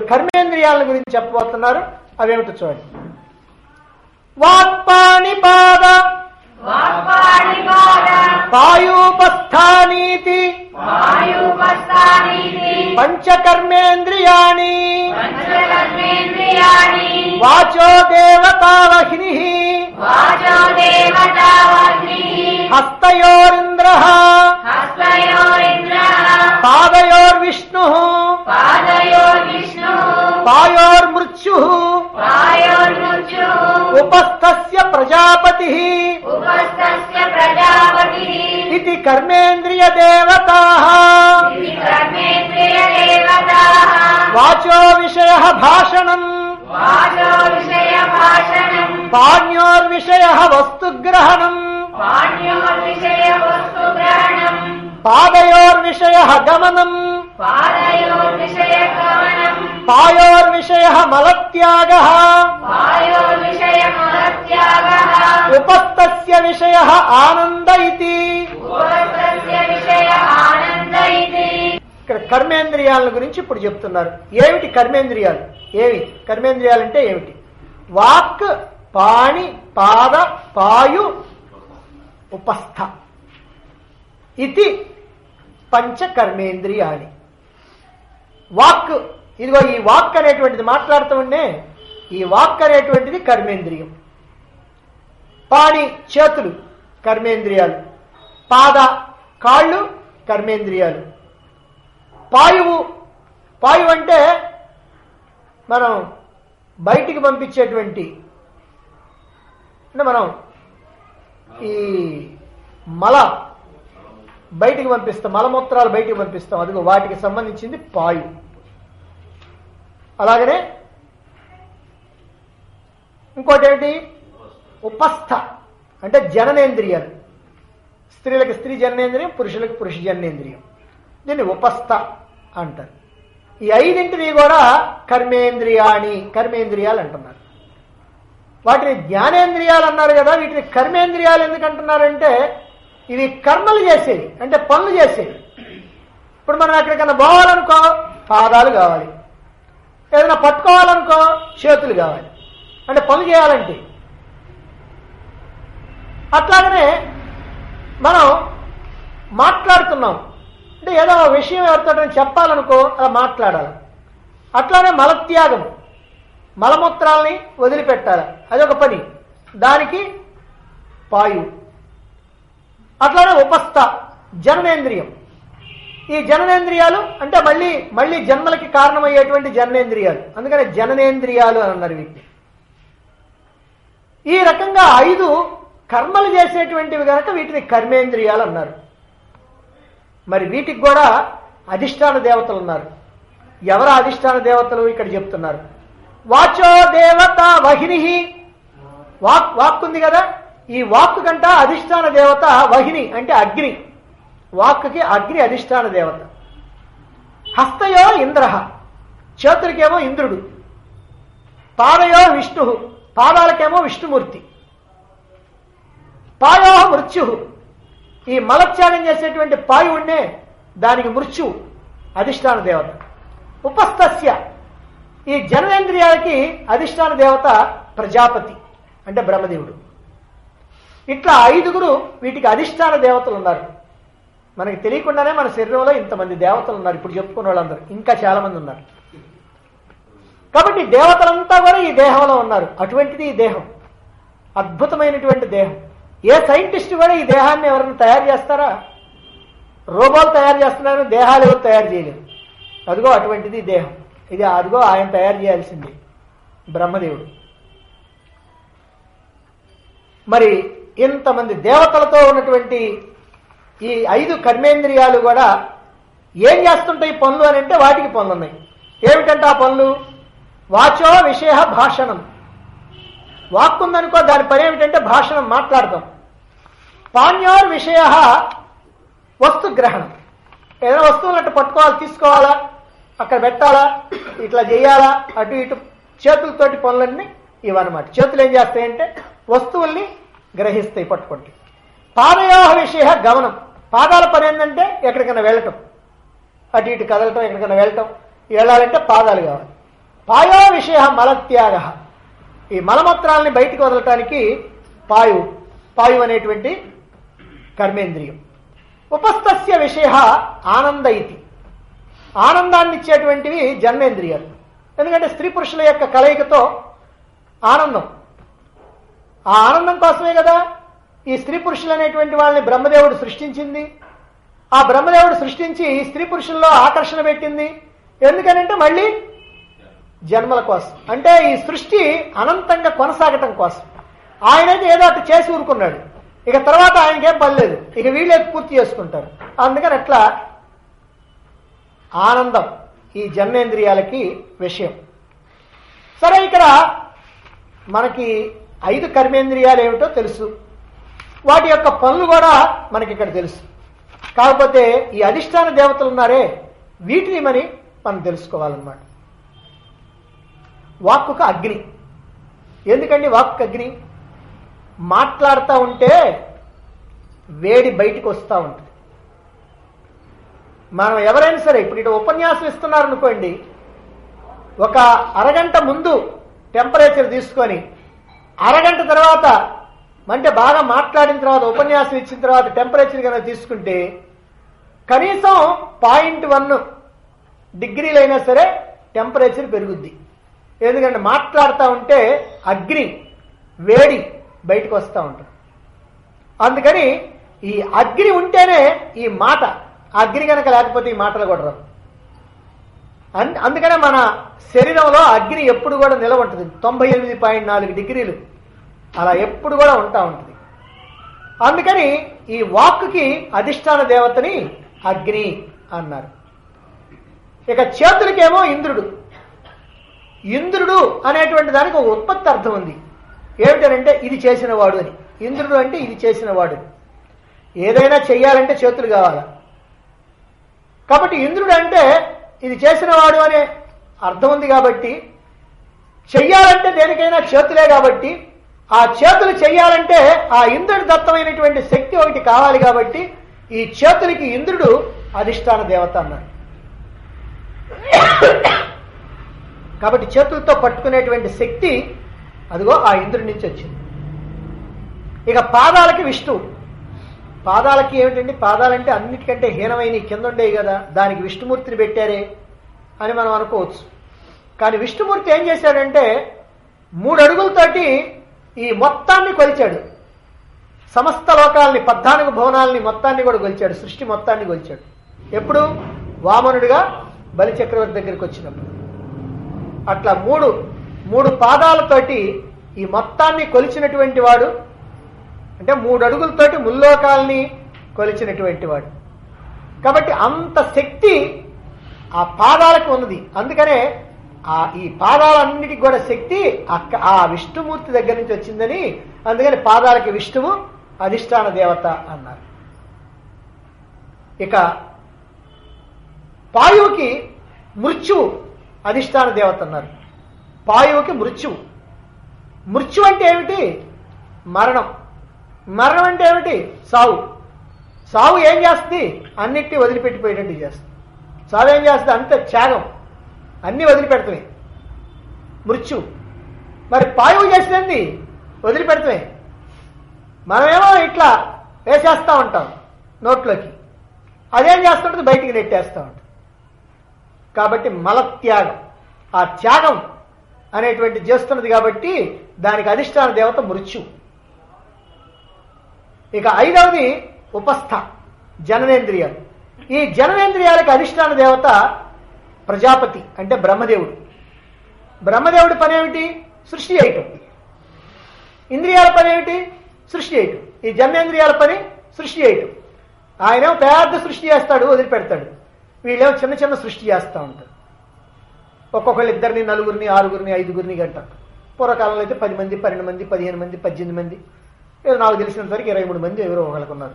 కర్మేంద్రియాల గురించి చెప్పబోతున్నారు అవేమిటో చూడండి వాక్పాణి పాద వాక్పాణిపాద పాయూపస్థానీతి వాయుపస్థానీతి పంచకర్మేంద్రియాణి పంచకర్మేంద్రియాణి వాచో దేవతావహిని వాచో దేవతావగ్ని హస్తయోరింద్ర హస్తయో ఇంద్ర పాదయోర్విష్ణు పాదయో విష్ణు పాయోర్మృత్యు పాయోర్ముచు ఉపస్థస్య ప్రజాపతి ఉపస్థస్య ప్రజాపతి ఇది కర్మేంద్రియ దేవతా ఇది కర్మేంద్రియ దేవతాః వాచో విషయ భాషణం వాచో విషయ భాషణం పాణ్యోర్విషయ వస్తుగ్రహణం పాణ్యో విషయ వస్తు గ్రహణం పాదయోర్విషయ గమనం పాదయో విషయ గమనం పాయోర్విషయ మలత్యాగ పాయో విషయ మహత్యాగ ఉపస్థస్య విషయ ఆనంద ఇది ఉపస్థస్య విషయ ఆనంద ఇది ఇక్కడ కర్మేంద్రియాల గురించి ఇప్పుడు చెప్తున్నారు ఏమిటి కర్మేంద్రియాలు ఏవి కర్మేంద్రియాలు అంటే ఏమిటి వాక్ పాణి పాద పాయు ఉపస్థ ఇది పంచ కర్మేంద్రియాలు వాక్ ఇదిగో ఈ వాక్ అనేటువంటిది మాట్లాడుతూ ఉండే ఈ వాక్ అనేటువంటిది కర్మేంద్రియం పాణి చేతులు కర్మేంద్రియాలు పాద కాళ్ళు కర్మేంద్రియాలు పాయువు పాయువు అంటే మనం బయటికి పంపించేటువంటి అంటే మనం ఈ మల బయటికి పంపిస్తాం మలమూత్రాలు బయటికి పంపిస్తాం అదిగో వాటికి సంబంధించింది పాయు అలాగనే ఇంకోటి ఏంటి ఉపస్థ అంటే జననేంద్రియాలు స్త్రీలకు స్త్రీ జననేంద్రియం పురుషులకు పురుష జననేంద్రియం దీన్ని ఉపస్థ అంటారు ఈ ఐదింటిని కూడా కర్మేంద్రియాణి కర్మేంద్రియాలు అంటున్నారు వాటిని జ్ఞానేంద్రియాలు అన్నారు కదా వీటిని కర్మేంద్రియాలు ఎందుకు అంటున్నారంటే ఇవి కర్మలు చేసేవి అంటే పనులు చేసేవి ఇప్పుడు మనం ఎక్కడికైనా పోవాలనుకో పాదాలు కావాలి ఏదైనా పట్టుకోవాలనుకో చేతులు కావాలి అంటే పనులు చేయాలంటే అట్లాగనే మనం మాట్లాడుతున్నాం అంటే ఏదో ఒక విషయం ఎవరితో చెప్పాలనుకో అలా మాట్లాడాలి అట్లానే మలత్యాగం మలమూత్రాల్ని వదిలిపెట్టాలి అదొక పని దానికి పాయు అట్లానే ఉపస్థ జననేంద్రియం ఈ జననేంద్రియాలు అంటే మళ్ళీ మళ్ళీ జన్మలకి కారణమయ్యేటువంటి జననేంద్రియాలు అందుకని జననేంద్రియాలు అని అన్నారు వీటిని ఈ రకంగా ఐదు కర్మలు చేసేటువంటివి కనుక వీటిని కర్మేంద్రియాలు అన్నారు మరి వీటికి కూడా అధిష్టాన దేవతలు ఉన్నారు ఎవరు అధిష్టాన దేవతలు ఇక్కడ చెప్తున్నారు వాచో దేవత వహిని వాక్ వాక్ ఉంది కదా ఈ వాక్ కంట అధిష్టాన దేవత వహిని అంటే అగ్ని వాక్కి అగ్ని అధిష్టాన దేవత హస్తయో ఇంద్ర చేతులకేమో ఇంద్రుడు పాదయో విష్ణు పాదాలకేమో విష్ణుమూర్తి పాయో మృత్యు ఈ మలత్యాగం చేసేటువంటి పాయు ఉండే దానికి మృత్యు అధిష్టాన దేవత ఉపస్థస్య ఈ జననేంద్రియాలకి అధిష్టాన దేవత ప్రజాపతి అంటే బ్రహ్మదేవుడు ఇట్లా ఐదుగురు వీటికి అధిష్టాన దేవతలు ఉన్నారు మనకి తెలియకుండానే మన శరీరంలో ఇంతమంది దేవతలు ఉన్నారు ఇప్పుడు చెప్పుకున్న వాళ్ళందరూ ఇంకా చాలా మంది ఉన్నారు కాబట్టి దేవతలంతా కూడా ఈ దేహంలో ఉన్నారు అటువంటిది ఈ దేహం అద్భుతమైనటువంటి దేహం ఏ సైంటిస్ట్ కూడా ఈ దేహాన్ని ఎవరైనా తయారు చేస్తారా రోబోలు తయారు చేస్తున్నారు దేహాలు ఎవరు తయారు చేయలేరు అదిగో అటువంటిది ఈ దేహం ఇది అదిగో ఆయన తయారు చేయాల్సింది బ్రహ్మదేవుడు మరి ఇంతమంది దేవతలతో ఉన్నటువంటి ఈ ఐదు కర్మేంద్రియాలు కూడా ఏం చేస్తుంటాయి పనులు అని అంటే వాటికి పనులు ఉన్నాయి ఏమిటంటే ఆ పనులు వాచో విషయ భాషణం వాక్ ఉందనుకో దాని పని ఏమిటంటే భాషణం మాట్లాడతాం పాణ్యోర్ విషయ వస్తు గ్రహణం ఏదైనా వస్తువులు అట్టు పట్టుకోవాలి తీసుకోవాలా అక్కడ పెట్టాలా ఇట్లా చేయాలా అటు ఇటు చేతులతోటి పనులన్నీ ఇవన్నమాట చేతులు ఏం చేస్తాయంటే వస్తువుల్ని గ్రహిస్తాయి పట్టుకుంటే పాదయోహ విషయ గమనం పాదాల పని ఏంటంటే ఎక్కడికైనా వెళ్ళటం అటు ఇటు కదలటం ఎక్కడికైనా వెళ్ళటం వెళ్ళాలంటే పాదాలు కావాలి పాయో విషయ మలత్యాగ ఈ మలమూత్రాలని బయటికి వదలటానికి పాయు పాయు అనేటువంటి కర్మేంద్రియం ఉపస్థస్య విషయ ఆనంద ఇది ఆనందాన్ని ఇచ్చేటువంటివి జన్మేంద్రియాలు ఎందుకంటే స్త్రీ పురుషుల యొక్క కలయికతో ఆనందం ఆ ఆనందం కోసమే కదా ఈ స్త్రీ పురుషులు అనేటువంటి వాళ్ళని బ్రహ్మదేవుడు సృష్టించింది ఆ బ్రహ్మదేవుడు సృష్టించి ఈ స్త్రీ పురుషుల్లో ఆకర్షణ పెట్టింది ఎందుకనంటే మళ్ళీ జన్మల కోసం అంటే ఈ సృష్టి అనంతంగా కొనసాగటం కోసం ఆయనైతే ఏదో అటు చేసి ఊరుకున్నాడు ఇక తర్వాత ఆయనకేం పర్లేదు ఇక వీళ్ళే పూర్తి చేసుకుంటారు అందుకని అట్లా ఆనందం ఈ జన్మేంద్రియాలకి విషయం సరే ఇక్కడ మనకి ఐదు కర్మేంద్రియాలు ఏమిటో తెలుసు వాటి యొక్క పనులు కూడా మనకి ఇక్కడ తెలుసు కాకపోతే ఈ అధిష్టాన దేవతలు ఉన్నారే వీటిని మరి మనం తెలుసుకోవాలన్నమాట వాక్కుకు అగ్ని ఎందుకండి వాక్కు అగ్ని మాట్లాడుతూ ఉంటే వేడి బయటికి వస్తూ ఉంటుంది మనం ఎవరైనా సరే ఇప్పుడు ఇటు ఉపన్యాసం ఇస్తున్నారు అనుకోండి ఒక అరగంట ముందు టెంపరేచర్ తీసుకొని అరగంట తర్వాత అంటే బాగా మాట్లాడిన తర్వాత ఉపన్యాసం ఇచ్చిన తర్వాత టెంపరేచర్ కనుక తీసుకుంటే కనీసం పాయింట్ వన్ డిగ్రీలైనా సరే టెంపరేచర్ పెరుగుద్ది ఎందుకంటే మాట్లాడుతూ ఉంటే అగ్ని వేడి బయటకు వస్తూ ఉంటుంది అందుకని ఈ అగ్ని ఉంటేనే ఈ మాట అగ్ని కనుక లేకపోతే ఈ మాటలు కూడా రావు అన్- అందుకనే మన శరీరంలో అగ్ని ఎప్పుడు కూడా నిలవ ఉంటుంది తొంభై ఎనిమిది పాయింట్ నాలుగు డిగ్రీలు అలా ఎప్పుడు కూడా ఉంటా ఉంటుంది అందుకని ఈ వాక్కుకి అధిష్టాన దేవతని అగ్ని అన్నారు ఇక చేతులకేమో ఇంద్రుడు ఇంద్రుడు అనేటువంటి దానికి ఒక ఉత్పత్తి అర్థం ఉంది ఏమిటనంటే ఇది చేసినవాడు అని ఇంద్రుడు అంటే ఇది చేసినవాడు ఏదైనా చెయ్యాలంటే చేతులు కావాలా కాబట్టి ఇంద్రుడు అంటే ఇది చేసినవాడు అనే అర్థం ఉంది కాబట్టి చెయ్యాలంటే దేనికైనా చేతులే కాబట్టి ఆ చేతులు చెయ్యాలంటే ఆ ఇంద్రుడి దత్తమైనటువంటి శక్తి ఒకటి కావాలి కాబట్టి ఈ చేతులకి ఇంద్రుడు అధిష్టాన దేవత అన్నారు కాబట్టి చేతులతో పట్టుకునేటువంటి శక్తి అదిగో ఆ ఇంద్రుడి నుంచి వచ్చింది ఇక పాదాలకి విష్ణువు పాదాలకి ఏమిటండి పాదాలంటే అన్నిటికంటే హీనమైన ఈ కింద ఉండేవి కదా దానికి విష్ణుమూర్తిని పెట్టారే అని మనం అనుకోవచ్చు కానీ విష్ణుమూర్తి ఏం చేశాడంటే మూడు అడుగులతోటి ఈ మొత్తాన్ని కొలిచాడు సమస్త లోకాలని పద్నాలుగు భవనాలని మొత్తాన్ని కూడా కొలిచాడు సృష్టి మొత్తాన్ని కొలిచాడు ఎప్పుడు వామనుడిగా బలి చక్రవర్తి దగ్గరికి వచ్చినప్పుడు అట్లా మూడు మూడు పాదాలతోటి ఈ మొత్తాన్ని కొలిచినటువంటి వాడు అంటే మూడు అడుగులతోటి ముల్లోకాల్ని కొలిచినటువంటి వాడు కాబట్టి అంత శక్తి ఆ పాదాలకు ఉన్నది అందుకనే ఆ ఈ పాదాలన్నిటికి కూడా శక్తి అక్క ఆ విష్ణుమూర్తి దగ్గర నుంచి వచ్చిందని అందుకని పాదాలకి విష్ణువు అధిష్టాన దేవత అన్నారు ఇక పాయువుకి మృత్యువు అధిష్టాన దేవత అన్నారు పాయువుకి మృత్యువు మృత్యు అంటే ఏమిటి మరణం మరణం అంటే ఏమిటి సావు సావు ఏం చేస్తుంది అన్నిటినీ వదిలిపెట్టిపోయేటట్టు చేస్తుంది సావు ఏం చేస్తుంది అంత త్యాగం అన్ని వదిలిపెడతాయి మృత్యు మరి పాయువు చేసింది వదిలిపెడతాయి మనమేమో ఇట్లా వేసేస్తా ఉంటాం నోట్లోకి అదేం చేస్తుంటుంది బయటికి నెట్టేస్తూ ఉంటుంది కాబట్టి మలత్యాగం ఆ త్యాగం అనేటువంటి చేస్తున్నది కాబట్టి దానికి అధిష్టాన దేవత మృత్యు ఇక ఐదవది ఉపస్థ జననేంద్రియాలు ఈ జననేంద్రియాలకు అధిష్టాన దేవత ప్రజాపతి అంటే బ్రహ్మదేవుడు బ్రహ్మదేవుడి పని ఏమిటి సృష్టి చేయటం ఇంద్రియాల పని ఏమిటి సృష్టి చేయటం ఈ జన్మేంద్రియాల పని సృష్టి చేయటం ఆయనేమో పెద్ద సృష్టి చేస్తాడు వదిలిపెడతాడు వీళ్ళేమో చిన్న చిన్న సృష్టి చేస్తూ ఉంటారు ఒక్కొక్కళ్ళు ఇద్దరిని నలుగురిని ఆరుగురిని ఐదుగురిని గంటారు పూర్వకాలంలో అయితే పది మంది పన్నెండు మంది పదిహేను మంది పద్దెనిమిది మంది ఏదో నాకు తెలిసినంత వరకు ఇరవై మూడు మంది ఎవరో ఒకళ్ళకు ఉన్నారు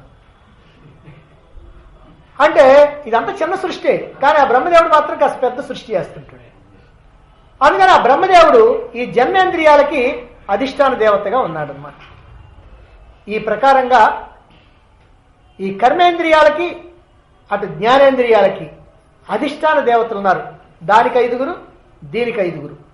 అంటే ఇదంతా చిన్న సృష్టి కానీ ఆ బ్రహ్మదేవుడు మాత్రం కాస్త పెద్ద సృష్టి చేస్తుంటాడు అందుకని ఆ బ్రహ్మదేవుడు ఈ జన్మేంద్రియాలకి అధిష్టాన దేవతగా ఉన్నాడనమాట ఈ ప్రకారంగా ఈ కర్మేంద్రియాలకి అటు జ్ఞానేంద్రియాలకి అధిష్టాన దేవతలు ఉన్నారు దానికి ఐదుగురు దీనికి ఐదుగురు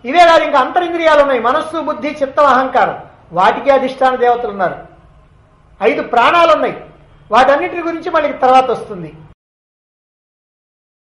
ఇవే కాదు ఇంకా అంతరింద్రియాలు ఉన్నాయి మనస్సు బుద్ధి చిత్తం అహంకారం వాటికి అధిష్టాన దేవతలు ఉన్నారు ఐదు ప్రాణాలు ఉన్నాయి వాటన్నిటి గురించి మనకి తర్వాత వస్తుంది